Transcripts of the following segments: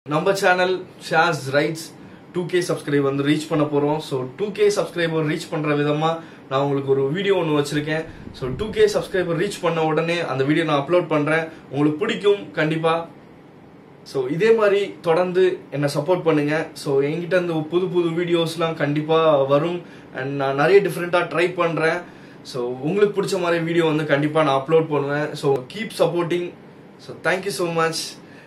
நம்ம சேனல் ஷேர்ஸ் rides two K subscribe வந்து ரீச் பண்ண போறோம் so two K subscriber reach பண்ற விதமா நான் உங்களுக்கு ஒரு வீடியோ ஒன்று வச்சிருக்கேன் so two K subscriber reach பண்ண உடனே அந்த வீடியோ நான் அப்லோட் பண்றேன் உங்களுக்கு பிடிக்கும் கண்டிப்பா ஸோ இதே மாதிரி தொடர்ந்து என்னை சப்போர்ட் பண்ணுங்க ஸோ என்கிட்ட இருந்து புது புது வீடியோஸ்லாம் கண்டிப்பாக வரும் அண்ட் நான் நிறைய டிஃப்ரெண்ட்டாக ட்ரை பண்ணுறேன் ஸோ உங்களுக்கு பிடிச்ச மாதிரி வீடியோ வந்து கண்டிப்பாக நான் அப்லோட் பண்ணுவேன் so keep supporting so thank you so much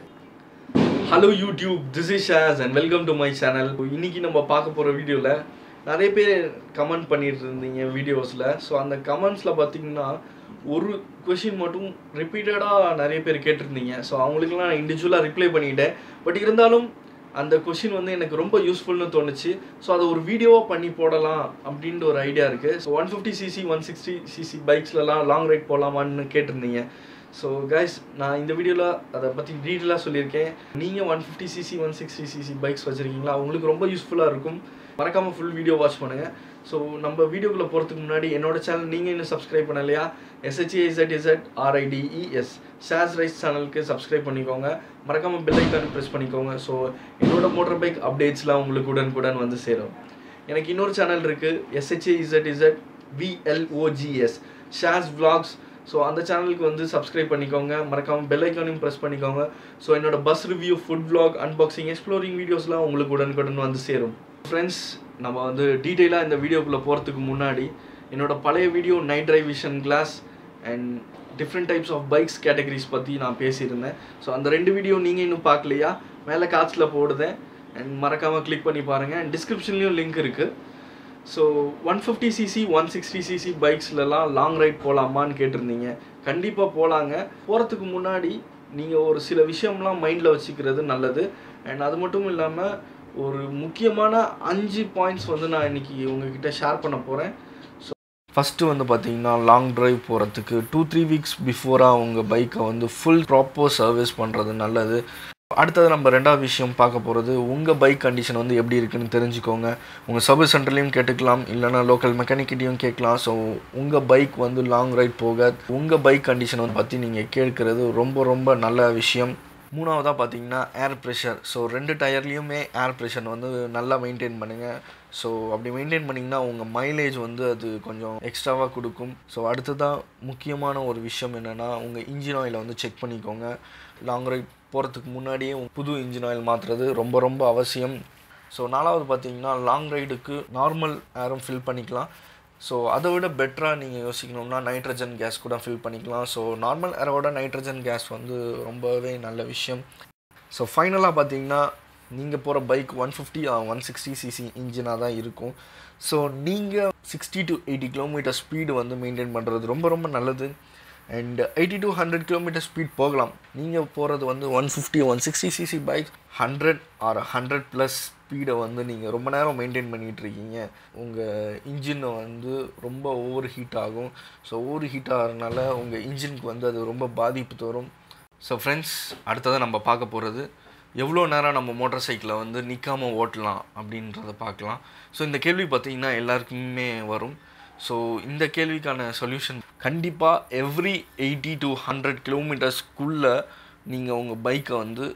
hello YouTube this is Shazz and welcome to my channel இன்னைக்கு நம்ம பார்க்க போகிற வீடியோவில் நிறைய பேர் கமெண்ட் பண்ணிட்டு இருந்தீங்க வீடியோஸில் ஸோ அந்த கமெண்ட்ஸில் பார்த்தீங்கன்னா ஒரு கொஷின் மட்டும் ரிப்பீட்டடாக நிறைய பேர் கேட்டிருந்தீங்க ஸோ அவங்களுக்குலாம் நான் இண்டிவிஜுவலாக ரிப்ளை பண்ணிட்டேன் பட் இருந்தாலும் அந்த கொஷின் வந்து எனக்கு ரொம்ப யூஸ்ஃபுல்னு தோணுச்சு ஸோ அதை ஒரு வீடியோவாக பண்ணி போடலாம் அப்படின்ற ஒரு ஐடியா இருக்குது so one fifty CC one sixty CC பைக்ஸ்லலாம் லாங் ரைட் போகலாமான்னு கேட்டிருந்தீங்க ஸோ கைஸ் நான் இந்த வீடியோவில் அதை பற்றி டீட்டெயிலாக சொல்லியிருக்கேன் நீங்கள் one fifty CC one sixty CC bikes வச்சுருக்கீங்களா உங்களுக்கு ரொம்ப யூஸ்ஃபுல்லாக இருக்கும் மறக்காமல் ஃபுல் வீடியோ வாட்ச் பண்ணுங்கள் ஸோ நம்ம வீடியோக்குள்ளே போகிறதுக்கு முன்னாடி என்னோட சேனல் நீங்கள் இன்னும் சப்ஸ்கிரைப் பண்ணலையா எஸ்ஹெச்ஏஇசட் இசட் ஆர்ஐடிஇஎஸ் ஷேர்ஸ் ரைஸ் சேனலுக்கு சப்ஸ்கிரைப் பண்ணிக்கோங்க மறக்காமல் பெல் ஐக்கான் ப்ரெஸ் பண்ணிக்கோங்க ஸோ என்னோட மோட்டர் பைக் அப்டேட்ஸ்லாம் உங்களுக்கு உடனுக்குடன் வந்து சேரும் எனக்கு இன்னொரு சேனல் இருக்குது எஸ்ஹெச்ஏ இசட் இசட் விஎல்ஓஜிஎஸ் ஷேர்ஸ் vlogs ஸோ அந்த சேனலுக்கு வந்து சப்ஸ்கிரைப் பண்ணிக்கோங்க மறக்காமல் பெல் ஐக்கானையும் ப்ரெஸ் பண்ணிக்கோங்க ஸோ என்னோட bus review food vlog unboxing exploring வீடியோஸ்லாம் உங்களுக்கு உடனுக்குடன் வந்து சேரும் ஃப்ரெண்ட்ஸ் நம்ம வந்து டீட்டெயிலாக இந்த வீடியோக்குள்ளே போகிறதுக்கு முன்னாடி என்னோட பழைய video night drive vision glass and different types of bikes categories பற்றி நான் பேசியிருந்தேன் ஸோ அந்த ரெண்டு வீடியோ நீங்கள் இன்னும் பார்க்கலையா மேலே காட்சில் போடுதேன் அண்ட் மறக்காமல் கிளிக் பண்ணி பாருங்கள் அண்ட் டிஸ்கிரிப்ஷன்லேயும் லிங்க் இருக்குது so one fifty CC one sixty CC பைக்ஸ்லலாம் லாங் ரைட் போகலாமான்னு கேட்டிருந்தீங்க கண்டிப்பாக போகலாங்க போகிறதுக்கு முன்னாடி நீங்கள் ஒரு சில விஷயம்லாம் மைண்டில் வச்சுக்கிறது நல்லது அண்ட் அது மட்டும் இல்லாமல் ஒரு முக்கியமான அஞ்சு பாயிண்ட்ஸ் வந்து நான் இன்னைக்கு உங்ககிட்ட ஷேர் பண்ண போகிறேன் ஸோ ஃபஸ்ட்டு வந்து பார்த்தீங்கன்னா லாங் டிரைவ் போகிறதுக்கு டூ த்ரீ வீக்ஸ் பிஃபோராக உங்கள் பைக்கை வந்து ஃபுல் ப்ராப்பர் சர்வீஸ் பண்ணுறது நல்லது அடுத்தது நம்ம ரெண்டாவது விஷயம் பார்க்க போகிறது உங்கள் பைக் கண்டிஷன் வந்து எப்படி இருக்குன்னு தெரிஞ்சுக்கோங்க உங்கள் சர்வீஸ் சென்டர்லேயும் கேட்டுக்கலாம் இல்லைனா லோக்கல் மெக்கானிக்கிட்டையும் கேட்கலாம் ஸோ உங்கள் பைக் வந்து லாங் ரைட் போக உங்கள் பைக் கண்டிஷன் வந்து பற்றி நீங்கள் கேட்குறது ரொம்ப ரொம்ப நல்ல விஷயம் மூணாவதாக பார்த்தீங்கன்னா ஏர் ப்ரெஷர் ஸோ ரெண்டு டயர்லேயுமே ஏர் ப்ரெஷர் வந்து நல்லா மெயின்டைன் பண்ணுங்கள் ஸோ அப்படி மெயின்டைன் பண்ணிங்கன்னா உங்கள் மைலேஜ் வந்து அது கொஞ்சம் எக்ஸ்ட்ராவாக கொடுக்கும் ஸோ அடுத்ததாக முக்கியமான ஒரு விஷயம் என்னென்னா உங்கள் இன்ஜின் ஆயிலை வந்து செக் பண்ணிக்கோங்க லாங் ரைட் போகிறதுக்கு முன்னாடியே புது இன்ஜின் ஆயில் மாற்றுறது ரொம்ப ரொம்ப அவசியம் ஸோ நாலாவது பார்த்தீங்கன்னா லாங் ரைடுக்கு நார்மல் ஏரும் ஃபில் பண்ணிக்கலாம் ஸோ அதை விட பெட்டராக நீங்கள் யோசிக்கணும்னா நைட்ரஜன் கேஸ் கூட ஃபில் பண்ணிக்கலாம் ஸோ நார்மல் ஏரோட நைட்ரஜன் கேஸ் வந்து ரொம்பவே நல்ல விஷயம் ஸோ ஃபைனலாக பார்த்தீங்கன்னா நீங்கள் போகிற bike one fifty one sixty CC இன்ஜினாக தான் இருக்கும் ஸோ நீங்கள் sixty to eighty kilometre speed வந்து மெயின்டைன் பண்ணுறது ரொம்ப ரொம்ப நல்லது and eighty to hundred kilometre speed போகலாம் நீங்கள் போகிறது வந்து one fifty one sixty CC bike hundred or hundred plus ஸ்பீடை வந்து நீங்கள் ரொம்ப நேரம் மெயின்டைன் பண்ணிகிட்டு இருக்கீங்க உங்கள் இன்ஜினை வந்து ரொம்ப ஓவர் ஹீட் ஆகும் ஸோ ஓவர் ஹீட் ஆகிறதுனால உங்கள் இன்ஜினுக்கு வந்து அது ரொம்ப பாதிப்பு தரும் ஸோ ஃப்ரெண்ட்ஸ் அடுத்ததை நம்ம பார்க்க போகிறது எவ்வளோ நேரம் நம்ம மோட்டார் சைக்கிளை வந்து நிற்காமல் ஓட்டலாம் அப்படின்றத பார்க்கலாம் ஸோ இந்த கேள்வி பார்த்திங்கன்னா எல்லாருக்குமே வரும் ஸோ இந்த கேள்விக்கான சொல்யூஷன் கண்டிப்பாக எவ்ரி எயிட்டி டு ஹண்ட்ரட் கிலோமீட்டர்ஸ்க்குள்ளே நீங்கள் உங்கள் பைக்கை வந்து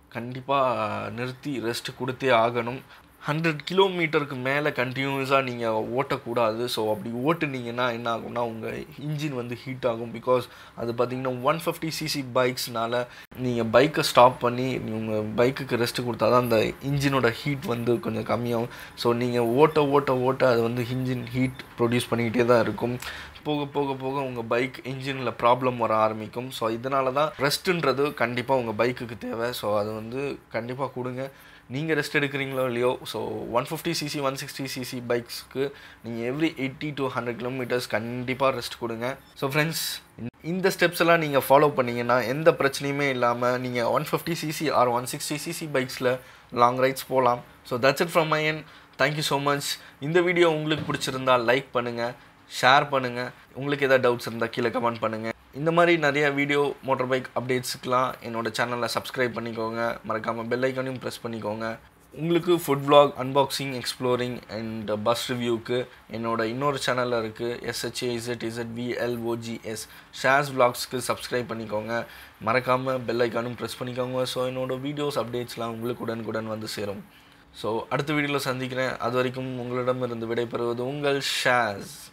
கண்டிப்பாக நிறுத்தி ரெஸ்ட் கொடுத்தே ஆகணும் ஹண்ட்ரட் கிலோமீட்டருக்கு மேலே கண்டினியூஸாக நீங்கள் ஓட்டக்கூடாது ஸோ அப்படி ஓட்டுனீங்கன்னா என்ன ஆகும்னா உங்கள் இன்ஜின் வந்து ஹீட் ஆகும் பிகாஸ் அது பார்த்திங்கன்னா ஒன் ஃபிஃப்டி சிசி பைக்ஸ்னால நீங்கள் பைக்கை ஸ்டாப் பண்ணி உங்கள் பைக்குக்கு ரெஸ்ட் கொடுத்தா தான் அந்த இன்ஜினோட ஹீட் வந்து கொஞ்சம் கம்மியாகும் ஸோ நீங்கள் ஓட்ட ஓட்ட ஓட்ட அது வந்து இன்ஜின் ஹீட் ப்ரொடியூஸ் பண்ணிக்கிட்டே தான் இருக்கும் போக போக போக உங்கள் பைக் இன்ஜினில் ப்ராப்ளம் வர ஆரம்பிக்கும் ஸோ இதனால தான் ரெஸ்ட்டுன்றது கண்டிப்பாக உங்கள் பைக்குக்கு தேவை ஸோ அது வந்து கண்டிப்பாக கொடுங்க நீங்கள் ரெஸ்ட் எடுக்கிறீங்களோ இல்லையோ so one fifty CC one sixty CC பைக்ஸ்க்கு நீங்கள் every eighty to hundred kilometres கண்டிப்பாக ரெஸ்ட் கொடுங்க ஸோ ஃப்ரெண்ட்ஸ் இந்த ஸ்டெப்ஸ் எல்லாம் நீங்கள் ஃபாலோ பண்ணிங்கன்னா எந்த பிரச்சனையுமே இல்லாமல் நீங்கள் one fifty CC or one sixty CC பைக்ஸில் லாங் ரைட்ஸ் போகலாம் so that's it from my என் தேங்க்யூ ஸோ மச் இந்த வீடியோ உங்களுக்கு பிடிச்சிருந்தா லைக் பண்ணுங்கள் ஷேர் பண்ணுங்கள் உங்களுக்கு எதாவது டவுட்ஸ் இருந்தால் கீழே கமெண்ட் பண்ணுங்கள் இந்த மாதிரி நிறைய வீடியோ மோட்டர் பைக் அப்டேட்ஸுக்கெலாம் என்னோடய சேனலை சப்ஸ்கிரைப் பண்ணிக்கோங்க மறக்காமல் பெல் ஐக்கானையும் ப்ரெஸ் பண்ணிக்கோங்க உங்களுக்கு food vlog unboxing exploring and bus ரிவ்யூக்கு என்னோட இன்னொரு சேனலில் இருக்குது எஸ்ஹெச்ஏ இசட் இசட் விஎல்ஓஜிஎஸ் ஷேர்ஸ் vlogsக்கு சப்ஸ்கிரைப் பண்ணிக்கோங்க மறக்காமல் பெல் ஐக்கானும் ப்ரெஸ் பண்ணிக்கோங்க ஸோ என்னோட வீடியோஸ் அப்டேட்ஸ்லாம் உங்களுக்கு உடனுக்குடன் வந்து சேரும் ஸோ அடுத்த வீடியோவில் சந்திக்கிறேன் அது வரைக்கும் உங்களிடமிருந்து விடைபெறுவது உங்கள் ஷாஸ்